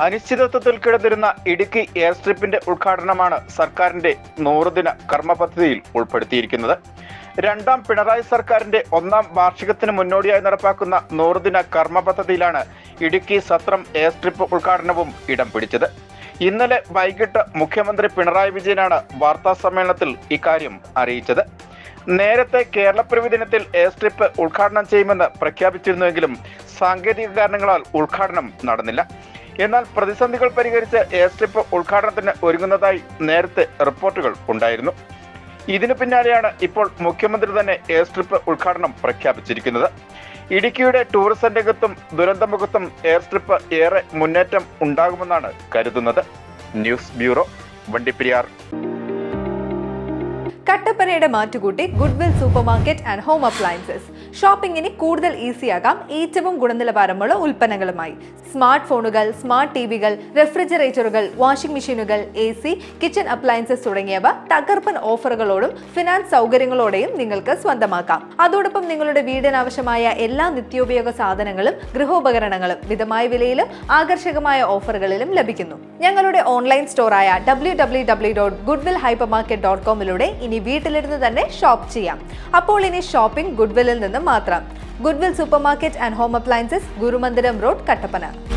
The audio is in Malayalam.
അനിശ്ചിതത്വത്തിൽ കിടന്നിരുന്ന ഇടുക്കി എയർ സ്ട്രിപ്പിന്റെ ഉദ്ഘാടനമാണ് സർക്കാരിന്റെ നൂറുദിന കർമ്മ പദ്ധതിയിൽ ഉൾപ്പെടുത്തിയിരിക്കുന്നത് രണ്ടാം പിണറായി സർക്കാരിന്റെ ഒന്നാം വാർഷികത്തിന് മുന്നോടിയായി നടപ്പാക്കുന്ന നൂറുദിന കർമ്മ പദ്ധതിയിലാണ് ഇടുക്കി സത്രം എയർ സ്ട്രിപ്പ് ഉദ്ഘാടനവും ഇടം പിടിച്ചത് ഇന്നലെ വൈകിട്ട് മുഖ്യമന്ത്രി പിണറായി വിജയനാണ് വാർത്താ സമ്മേളനത്തിൽ ഇക്കാര്യം അറിയിച്ചത് നേരത്തെ കേരളപ്പിറവി ദിനത്തിൽ എയർ സ്ട്രിപ്പ് ഉദ്ഘാടനം ചെയ്യുമെന്ന് പ്രഖ്യാപിച്ചിരുന്നുവെങ്കിലും സാങ്കേതിക കാരണങ്ങളാൽ ഉദ്ഘാടനം നടന്നില്ല എന്നാൽ പ്രതിസന്ധികൾ പരിഹരിച്ച് എയർ സ്ട്രിപ്പ് ഉദ്ഘാടനത്തിന് ഒരുങ്ങുന്നതായി നേരത്തെ റിപ്പോർട്ടുകൾ ഉണ്ടായിരുന്നു ഇതിനു പിന്നാലെയാണ് ഇപ്പോൾ മുഖ്യമന്ത്രി തന്നെ എയർ സ്ട്രിപ്പ് ഉദ്ഘാടനം പ്രഖ്യാപിച്ചിരിക്കുന്നത് ഇടുക്കിയുടെ ടൂറിസം രംഗത്തും ദുരന്തമുഖത്തും എയർ സ്ട്രിപ്പ് ഏറെ മുന്നേറ്റം ഉണ്ടാകുമെന്നാണ് കരുതുന്നത് ന്യൂസ് ബ്യൂറോ വണ്ടിപ്പെരിയാർ കട്ടപ്പനയുടെ മാറ്റുകൂട്ടി Goodwill super market and home appliances ഷോപ്പിംഗിന് കൂടുതൽ ഈസിയാകാം ഏറ്റവും ഗുണനിലവാരമുള്ള ഉൽപ്പന്നങ്ങളുമായി സ്മാർട്ട് ഫോണുകൾ സ്മാർട്ട് ടി വികൾ റെഫ്രിജറേറ്ററുകൾ വാഷിംഗ് മെഷീനുകൾ എ സി കിച്ചൺ അപ്ലയൻസസ് തുടങ്ങിയവ തകർപ്പൻ ഓഫറുകളോടും ഫിനാൻസ് സൗകര്യങ്ങളോടെയും നിങ്ങൾക്ക് സ്വന്തമാക്കാം അതോടൊപ്പം നിങ്ങളുടെ വീടിനാവശ്യമായ എല്ലാ നിത്യോപയോഗ സാധനങ്ങളും ഗൃഹോപകരണങ്ങളും മിതമായ വിലയിലും ആകർഷകമായ ഓഫറുകളിലും ലഭിക്കുന്നു ഞങ്ങളുടെ ഓൺലൈൻ സ്റ്റോറായ W W W dot Goodwill hyper market dot കോമിലൂടെ ഇനി വീട്ടിലിരുന്ന് തന്നെ ഷോപ്പ് ചെയ്യാം അപ്പോൾ ഇനി ഷോപ്പിംഗ് ഗുഡ്വില്ലിൽ നിന്ന് മാത്രം Goodwill super market and home appliances Gurumandiram road Kattappana